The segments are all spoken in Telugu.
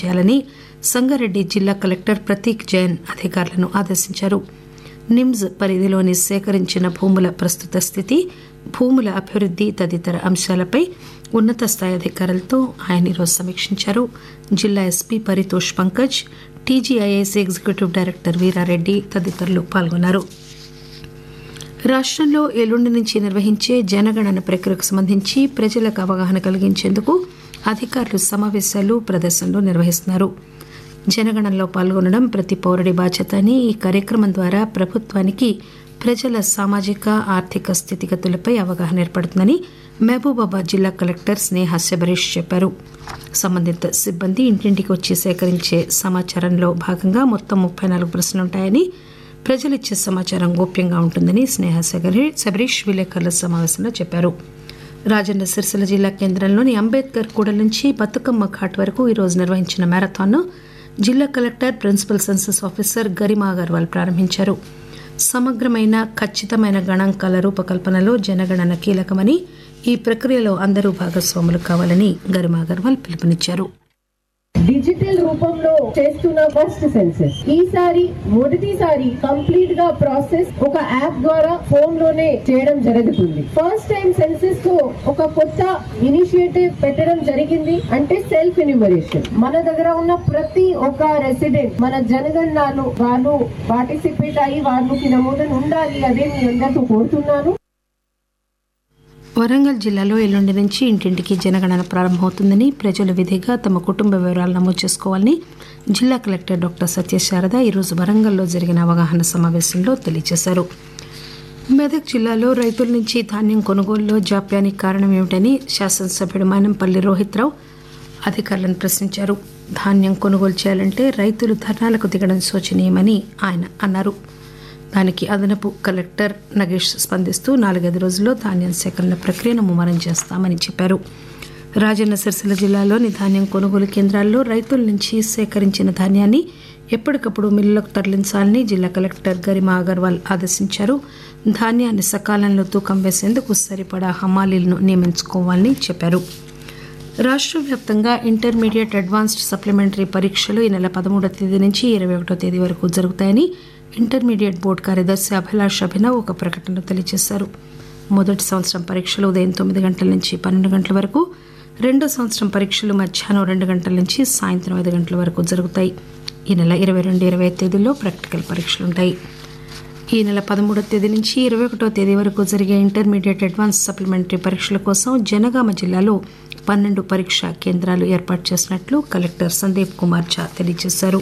చేయాలని సంగారెడ్డి జిల్లా కలెక్టర్ ప్రతీక్ జైన్ అధికారులను ఆదేశించారు నిమ్స్ పరిధిలోని సేకరించిన భూముల ప్రస్తుత స్థితి భూముల అభివృద్ది తదితర అంశాలపై ఉన్నత స్థాయి అధికారులతో ఆయన ఈరోజు సమీక్షించారు జిల్లా SP Paritosh Pankaj TGIS executive director Veerareddy తదితరులు పాల్గొన్నారు రాష్టంలో ఎల్లుండి నుంచి నిర్వహించే జనగణన ప్రక్రియకు సంబంధించి ప్రజలకు అవగాహన కలిగించేందుకు అధికారులు సమావేశాలు ప్రదర్శనలు నిర్వహిస్తున్నారు జనగణనలో పాల్గొనడం ప్రతి పౌరుడి బాధ్యత అని ఈ కార్యక్రమం ద్వారా ప్రభుత్వానికి ప్రజల సామాజిక ఆర్థిక స్థితిగతులపై అవగాహన ఏర్పడుతుందని మహబూబాబాద్ జిల్లా కలెక్టర్ స్నేహ శబరీష్ చెప్పారు సంబంధిత సిబ్బంది ఇంటింటికి వచ్చి సేకరించే సమాచారంలో భాగంగా మొత్తం ముప్పై నాలుగు ప్రశ్నలుంటాయని ప్రజలిచ్చే సమాచారం గోప్యంగా ఉంటుందని స్నేహ శబరీష్ విలేకరుల సమావేశంలో చెప్పారు రాజన్న సిరిసిల్ల జిల్లా కేంద్రంలోని అంబేద్కర్ కూడల నుంచి బతుకమ్మ ఘాట్ వరకు ఈరోజు నిర్వహించిన మ్యారథాన్ను జిల్లా collector principal census officer Garima Agarwal ప్రారంభించారు సమగ్రమైన ఖచ్చితమైన గణాంకాల రూపకల్పనలో జనగణన కీలకమని ఈ ప్రక్రియలో అందరూ భాగస్వాములు కావాలని గరిమా అగర్వాల్ పిలుపునిచ్చారు డిజిటల్ రూపంలో చేస్తున్న ఫస్ట్ సెన్సెస్ ఈసారి మొదటిసారి కంప్లీట్ గా ప్రాసెస్ ఒక యాప్ ద్వారా ఫోన్ లోనే చేయడం జరుగుతుంది ఫస్ట్ టైం సెన్సెస్ తో ఒక కొత్త ఇనిషియేటివ్ పెట్టడం జరిగింది అంటే సెల్ఫ్ ఇన్యూమరేషన్ మన దగ్గర ఉన్న ప్రతి ఒక్క రెసిడెంట్ మన జనగణనలో వాళ్ళు పార్టిసిపేట్ అయ్యి వాళ్ళకి నమోదన ఉండాలి అదే మీ అందరితో కోరుతున్నాను వరంగల్ జిల్లాలో ఎల్లుండి నుంచి ఇంటింటికి జనగణన ప్రారంభమవుతుందని ప్రజలు విధిగా తమ కుటుంబ వివరాలు నమోదు చేసుకోవాలని జిల్లా కలెక్టర్ డాక్టర్ సత్యశారద ఈరోజు వరంగల్లో జరిగిన అవగాహన సమావేశంలో తెలియజేశారు మెదక్ జిల్లాలో రైతుల నుంచి ధాన్యం కొనుగోలులో జాప్యానికి కారణం ఏమిటని శాసనసభ్యుడు మానంపల్లి రోహిత్రావు అధికారులను ప్రశ్నించారు ధాన్యం కొనుగోలు చేయాలంటే రైతులు ధర్నాలకు దిగడం శోచనీయమని ఆయన అన్నారు దానికి అదనపు కలెక్టర్ నగేష్ స్పందిస్తూ నాలుగైదు రోజుల్లో ధాన్యం సేకరణ ప్రక్రియను ముమ్మరం చేస్తామని చెప్పారు రాజన్న సిరిసిల్ల జిల్లాలోని ధాన్యం కొనుగోలు కేంద్రాల్లో రైతుల నుంచి సేకరించిన ధాన్యాన్ని ఎప్పటికప్పుడు మిల్లులకు తరలించాలని జిల్లా కలెక్టర్ గరిమా అగర్వాల్ ఆదేశించారు ధాన్యాన్ని సకాలంలో తూకం వేసేందుకు సరిపడా హమాలీలను నియమించుకోవాలని చెప్పారు రాష్ట్ర వ్యాప్తంగా ఇంటర్మీడియట్ అడ్వాన్స్డ్ సప్లిమెంటరీ పరీక్షలు ఈ నెల పదమూడో తేదీ నుంచి ఇరవై ఒకటో తేదీ వరకు జరుగుతాయని ఇంటర్మీడియట్ బోర్డు కార్యదర్శి అభిలాష్ అభినవ్ ఒక ప్రకటనలో తెలియజేశారు మొదటి సంవత్సరం పరీక్షలు ఉదయం తొమ్మిది గంటల నుంచి పన్నెండు గంటల వరకు రెండో సంవత్సరం పరీక్షలు మధ్యాహ్నం రెండు గంటల నుంచి సాయంత్రం ఐదు గంటల వరకు జరుగుతాయి ఈ నెల ఇరవై రెండు ఇరవై తేదీల్లో ప్రాక్టికల్ పరీక్షలుంటాయి ఈ నెల పదమూడో తేదీ నుంచి ఇరవై ఒకటో తేదీ వరకు జరిగే ఇంటర్మీడియట్ అడ్వాన్స్ సప్లిమెంటరీ పరీక్షల కోసం జనగామ జిల్లాలో పన్నెండు పరీక్షా కేంద్రాలు ఏర్పాటు చేసినట్లు కలెక్టర్ సందీప్ కుమార్ ఝా తెలియజేశారు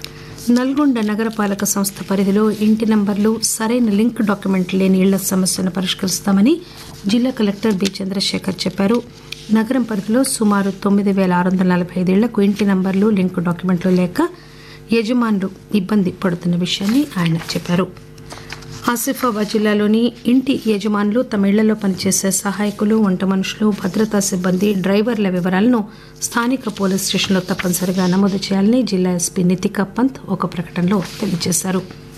నల్గొండ నగరపాలక సంస్థ పరిధిలో ఇంటి నంబర్లు సరైన లింక్ డాక్యుమెంట్ లేని ఇళ్ల సమస్యను పరిష్కరిస్తామని జిల్లా కలెక్టర్ బి చంద్రశేఖర్ చెప్పారు నగరం పరిధిలో సుమారు తొమ్మిది వేల ఆరు వందల నలభై ఐదు ఇళ్లకు ఇంటి నంబర్లు లింక్ డాక్యుమెంట్లు లేక యజమానులు ఇబ్బంది పడుతున్న విషయాన్ని ఆయన చెప్పారు ఆసిఫాబాద్ జిల్లాలోని ఇంటి యజమానులు తమ ఇళ్లలో పనిచేసే సహాయకులు వంట మనుషులు భద్రతా సిబ్బంది డ్రైవర్ల వివరాలను స్థానిక పోలీస్ స్టేషన్లో తప్పనిసరిగా నమోదు చేయాలని జిల్లా ఎస్పీ నితికా పంత్ ఒక ప్రకటనలో తెలియజేశారు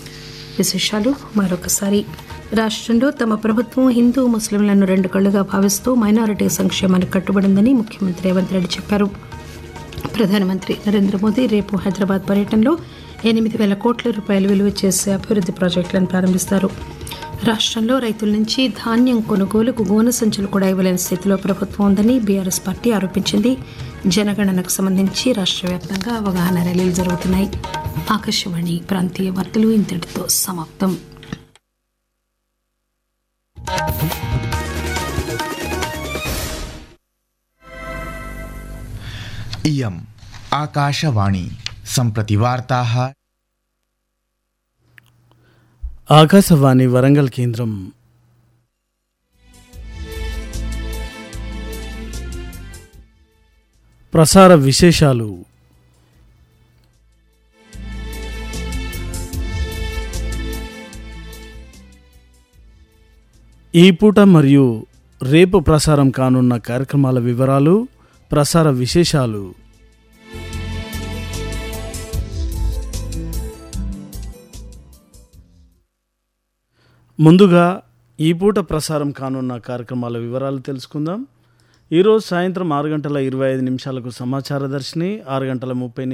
విశేషాలు మరొకసారి రాష్ట్రంలో తమ ప్రభుత్వం హిందూ ముస్లింలను రెండు కళ్లుగా భావిస్తూ మైనారిటీ సంక్షేమానికి కట్టుబడిందని ముఖ్యమంత్రి రేవంత్ రెడ్డి చెప్పారు ప్రధానమంత్రి నరేంద్ర మోదీ రేపు హైదరాబాద్ పర్యటనలో ఎనిమిది వేల కోట్ల రూపాయలు విలువ చేసే అభివృద్ధి ప్రాజెక్టులను ప్రారంభిస్తారు రాష్ట్రంలో రైతుల నుంచి ధాన్యం కొనుగోలుకు గోన సంచులు కూడా ఇవ్వలేని స్థితిలో ప్రభుత్వం ఉందని బీఆర్ఎస్ పార్టీ ఆరోపించింది జనగణనకు సంబంధించి రాష్ట్ర వ్యాప్తంగా అవగాహన ర్యాలీలు జరుగుతున్నాయి ఆకాశవాణి ప్రాంతీయ వార్తలు ఇంతటితో సమాప్తం इयम् आकाशवाणी सम्प्रति वार्ताः ఆకాశవాణి వరంగల్ కేంద్రం ప్రసార విశేషాలు ఈ పూట మరియు రేపు ప్రసారం కానున్న కార్యక్రమాల వివరాలు ప్రసార విశేషాలు ముందుగా ఈ పూట ప్రసారం కానున్న కార్యక్రమాల వివరాలు తెలుసుకుందాం ఈరోజు సాయంత్రం ఆరు గంటల ఇరవై ఐదు నిమిషాలకు సమాచార దర్శిని ఆరు గంటల ముప్పై